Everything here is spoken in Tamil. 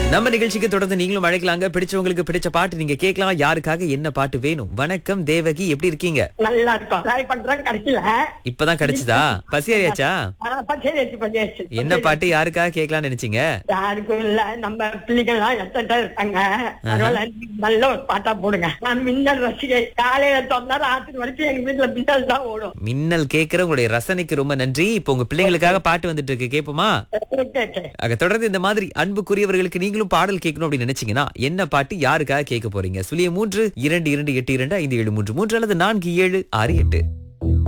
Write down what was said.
நம்ம நிகழ்ச்சிக்கு தொடர்ந்து நீங்களும் அழைக்கலாங்க பிடிச்சவங்களுக்கு பிடிச்ச பாட்டு நீங்க கேட்கலாம் யாருக்காக என்ன பாட்டு வேணும் வணக்கம் தேவகி எப்படி இருக்கீங்க நல்லா இருக்கும் ட்ரை பண்றேன் கடைசியில இப்பதான் கிடைச்சதா பசியாரியாச்சா பச்சேச்சு பச்சேச்சு என்ன பாட்டு யாருக்காக கேட்கலாம்னு நினைச்சீங்க யாருக்கும் இல்ல நம்ம பிள்ளைங்க எல்லாம் எத்தனை இருக்காங்க அதனால நல்ல ஒரு பாட்டா போடுங்க நான் மின்னல் ரசிகை காலையில திறந்தா ராத்திரி வரைக்கும் எங்க வீட்டுல மின்னல் தான் ஓடும் மின்னல் கேட்கிற உங்களுடைய ரசனைக்கு ரொம்ப நன்றி இப்போ உங்க பிள்ளைங்களுக்காக பாட்டு வந்துட்டு இருக்கு கேட்போமா கேட்டு ஆக தொடர்ந்து இந்த மாதிரி அன்புக்குரியவர்களுக்கு நீங்களும் பாடல் கேட்கணும் அப்படின்னு நினைச்சீங்கன்னா என்ன பாட்டு யாருக்காக கேட்க போறீங்க சுழிய மூன்று இரண்டு இரண்டு எட்டு இரண்டு ஐந்து ஏழு மூன்று மூன்று அல்லது நான்கு ஏழு ஆறு எட்டு